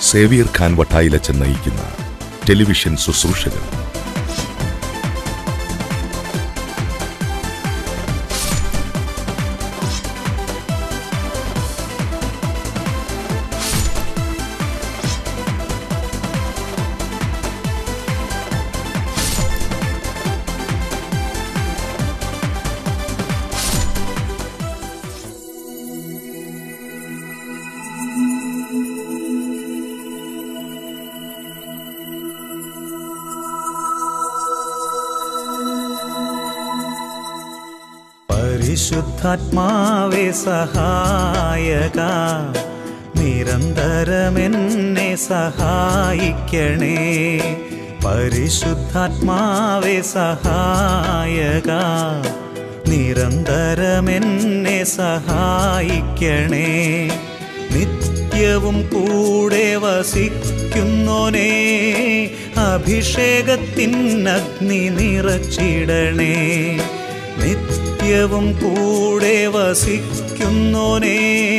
Xavier Khan വട്ടായിലച്ചൻ നയിക്കുന്ന television ശുശ്രൂഷകൾ പരിശുദ്ധാത്മാവേ സഹായക നിരന്തരമെന്നെ സഹായിക്കണേ പരിശുദ്ധാത്മാവേ സഹായക നിരന്തരമെന്നെ സഹായിക്കണേ നിത്യവും കൂടെ വസിക്കുന്നോനേ അഭിഷേകത്തിനഗ്നി നിറച്ചിടണേ നിത്യവും കൂടെ വസിക്കുന്നോനേ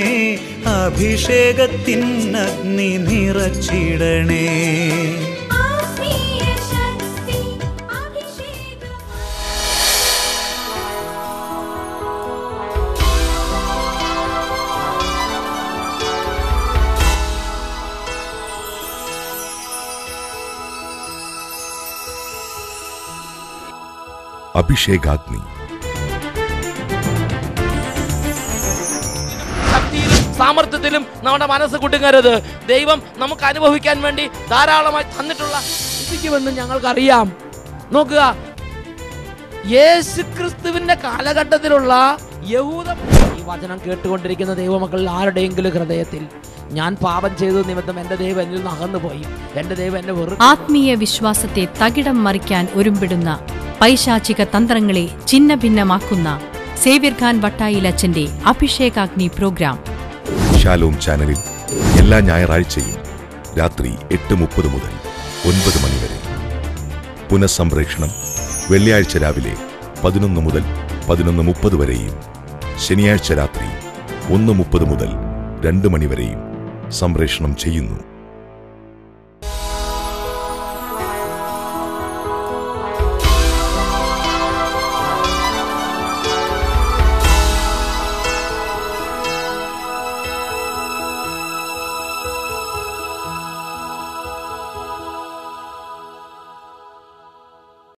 അഭിഷേകത്തിനഗ്നി നിറച്ചിടണേ ആത്മീയ ശക്തി അഭിഷേകം അഭിഷേകാഗ്നി ശക്തിയിലും സാമർത്ഥ്യത്തിലും നമ്മുടെ മനസ്സ് കുടുങ്ങരുത് ദൈവം നമുക്ക് അനുഭവിക്കാൻ വേണ്ടി ധാരാളമായി തന്നിട്ടുള്ള ഇരിക്കുമെന്ന് ഞങ്ങൾക്കറിയാം നോക്കുക യേശുക്രിസ്തുവിന്റെ കാലഘട്ടത്തിലുള്ള യഹൂദ ഈ വചനം കേട്ടുകൊണ്ടിരിക്കുന്ന ദൈവമക്കളിൽ ആരുടെയെങ്കിലും ഹൃദയത്തിൽ ഞാൻ പാപം ചെയ്തു നിമിത്തം എൻ്റെ ദൈവം എന്നിൽ നിന്ന് അകന്നുപോയി എൻ്റെ ദൈവം എന്നെ വെറു ആത്മീയ വിശ്വാസത്തെ തകിടം മറിക്കാൻ ഒരുമ്പിടുന്ന പൈശാചിക തന്ത്രങ്ങളെ ഛിന്ന ഭിന്നമാക്കുന്ന സേവ്യർ ഖാൻ വട്ടായിലച്ചന്റെ അഭിഷേകാഗ്നി പ്രോഗ്രാം ഷാലോം ചാനലിൽ എല്ലാ ഞായറാഴ്ചയും രാത്രി എട്ട് മുപ്പത് മുതൽ ഒൻപത് മണിവരെ പുനഃസംപ്രേഷണം വെള്ളിയാഴ്ച രാവിലെ പതിനൊന്ന് മുതൽ പതിനൊന്ന് മുപ്പത് വരെയും ശനിയാഴ്ച രാത്രി ഒന്ന് മുപ്പത് മുതൽ രണ്ട് മണിവരെയും സംപ്രേഷണം ചെയ്യുന്നു